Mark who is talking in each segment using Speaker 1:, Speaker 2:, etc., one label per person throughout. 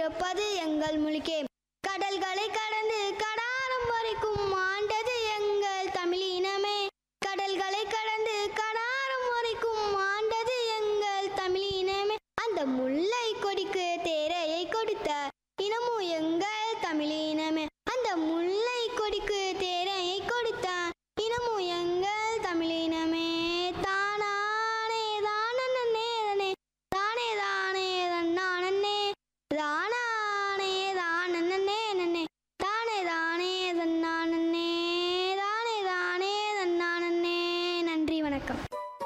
Speaker 1: பிறப்பது எங்கள் மொழிக்கே கடல்களை கடந்து கடாரம் வரைக்கும் ஆண்டது எங்கள் தமிழினமே கடல்களை கடந்து கடாரம் வரைக்கும் ஆண்டது எங்கள் தமிழினமே அந்த முல்லை கொடிக்கு தேரையை கொடுத்த இனமும் எங்கள் தமிழினமே அந்த முல்லை கொடிக்கு தேரையை கொடுத்த இனமும் எங்கள் தமிழினமே தானானே தானே தானே தானே தன்னானே தானானே தானே நன்னே தானே தானே தன்னானே தானே தானே தன்னானே நன்றி வணக்கம்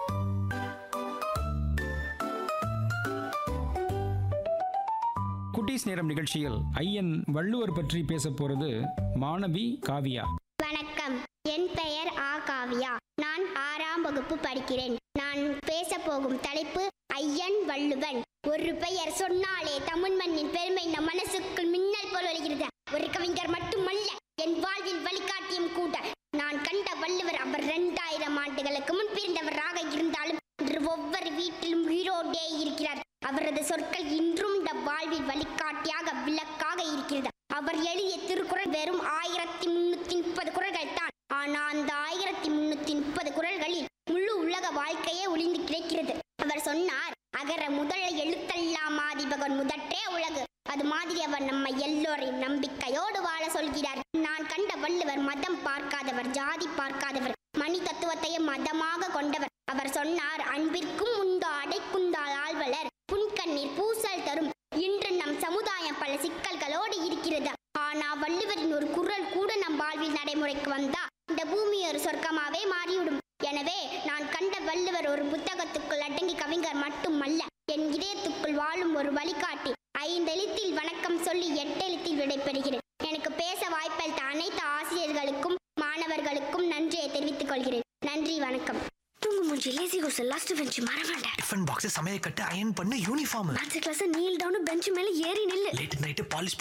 Speaker 2: குட்டீஸ் நேரம் நிகழ்ச்சியில் ஐயன் வள்ளுவர் பற்றி பேச போறது மாணவி காவியா
Speaker 1: வணக்கம் என் பெயர் ஆ காவியா நான் ஆறாம் வகுப்பு படிக்கிறேன் நான் பேச போகும் தலைப்பு ஐயன் வள்ளுவன் ஒரு பெயர் சொன்னாலே தமிழ் மண்ணின் பெருமை நம் மனசுக்குள் மின்னல் போல் ஒலிகிறது ஒரு கவிஞர் மட்டுமல்ல என் வாழ்வில் வழிகாட்டியும் கூட நான் கண்ட வள்ளுவர் அவர் இரண்டாயிரம் ஆண்டுகளுக்கு முன் பிறந்தவராக இருந்தாலும் இன்று ஒவ்வொரு வீட்டிலும் உயிரோடே இருக்கிறார் அவரது சொற்கள் இன்றும் நம் வாழ்வில் வழிகாட்டியாக விளக்காக இருக்கிறது அவர் எழுதிய திருக்குறள் வெறும் ஆயிரத்தி முன்னூத்தி முப்பது குறள்கள் தான் ஆனா அந்த ஆயிரத்தி முன்னூத்தி முப்பது குறள்களில் முழு உலக வாழ்க்கையே ஒளிந்து கிடைக்கிறது அவர் சொன்னார் அகர முதல எழுத்தெல்லாம் ஆதிபகன் முதற்றே உலகு அது மாதிரி அவர் நம்ம எல்லோரையும் நம்பிக்கையோடு வாழ சொல்கிறார் நான் கண்ட வள்ளுவர் மதம் பார்க்காதவர் ஜாதி பார்க்காதவர் மணி தத்துவத்தையே மதமாக கொண்டவர் அவர் சொன்னார் அன்பிற்கும் உண்டோ அடைக்குந்தால் ஆழ்வலர் புன்கண்ணீர் பூசல் தரும் இன்று நம் சமுதாயம் பல சிக்கல்களோடு இருக்கிறது ஆனா வள்ளுவரின் ஒரு குரல் கூட நம் வாழ்வில் நடைமுறைக்கு வந்தா இந்த பூமி ஒரு சொர்க்கமாவே மாறிவிடும் எனவே நான் கண்ட வள்ளுவர் ஒரு புத்தகத்துக்குள் அடங்கி கவிஞர் மட்டுமல்ல என் இதயத்துக்குள் வாழும் ஒரு வழிகாட்டி ஐந்தெழுத்தில் வணக்கம் சொல்லி எட்டெழுத்தில் விடைபெறுகிறேன் எனக்கு பேச வாய்ப்பளித்த அனைத்து ஆசிரியர்களுக்கும் மாணவர்களுக்கும் நன்றியை தெரிவித்துக் கொள்கிறேன் நன்றி வணக்கம்
Speaker 3: தூங்கு மூஞ்சி லேசி கோஸ் லாஸ்ட் பெஞ்ச் மறவேண்ட
Speaker 4: டிஃபன் பாக்ஸ் சமையல் கட்டு அயன் பண்ணு uniform
Speaker 3: maths class kneel down bench மேல ஏறி நில்லு
Speaker 4: லேட் நைட்டு பாலிஷ்